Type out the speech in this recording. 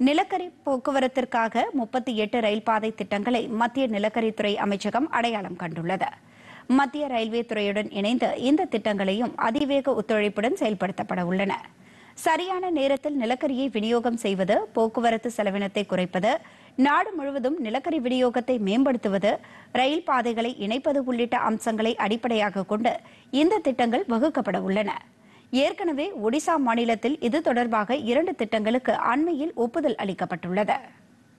நிலக்கரி போக்குவரத்திற்காக முப்பத்தி எட்டு ரயில் பாதை திட்டங்களை மத்திய நிலக்கரித்துறை அமைச்சகம் அடையாளம் கண்டுள்ளது மத்திய ரயில்வே துறையுடன் இணைந்து இந்த திட்டங்களையும் அதிவேக ஒத்துழைப்புடன் செயல்படுத்தப்பட உள்ளன சரியான நேரத்தில் நிலக்கரியை விநியோகம் செய்வது போக்குவரத்து செலவினத்தை குறைப்பது நாடு முழுவதும் நிலக்கரி விநியோகத்தை மேம்படுத்துவது ரயில் பாதைகளை இணைப்பது உள்ளிட்ட அம்சங்களை அடிப்படையாக கொண்டு இந்த திட்டங்கள் வகுக்கப்பட உள்ளன ஏற்கனவே ஒடிசா மாநிலத்தில் இது தொடர்பாக இரண்டு திட்டங்களுக்கு அண்மையில் ஒப்புதல் அளிக்கப்பட்டுள்ளது